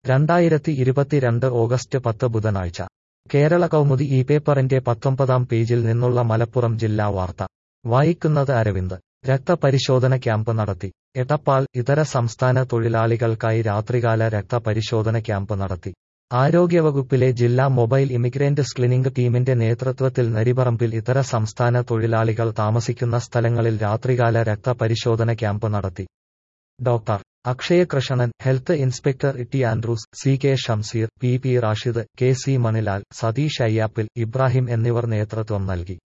രണ്ടായിരത്തി ഇരുപത്തിരണ്ട് ഓഗസ്റ്റ് പത്ത് ബുധനാഴ്ച കേരള കൗമുദി ഈ പേപ്പറിന്റെ പത്തൊമ്പതാം പേജിൽ നിന്നുള്ള മലപ്പുറം ജില്ലാ വാർത്ത വായിക്കുന്നത് അരവിന്ദ് രക്തപരിശോധന ക്യാമ്പ് നടത്തി എടപ്പാൾ ഇതര സംസ്ഥാന തൊഴിലാളികൾക്കായി രാത്രികാല രക്തപരിശോധന ക്യാമ്പ് നടത്തി ആരോഗ്യവകുപ്പിലെ ജില്ലാ മൊബൈൽ ഇമിഗ്രന്റ് സ്ക്രീനിംഗ് ടീമിന്റെ നേതൃത്വത്തിൽ നരിപറമ്പിൽ ഇതര സംസ്ഥാന തൊഴിലാളികൾ താമസിക്കുന്ന സ്ഥലങ്ങളിൽ രാത്രികാല രക്തപരിശോധന ക്യാമ്പ് നടത്തി doctor Akshaya Krishnan health inspector T Andrews C K Shamseer P P Rashid K C Manilal Satheesh Ayyappil Ibrahim എന്നിവർ നേതൃത്വം നൽകി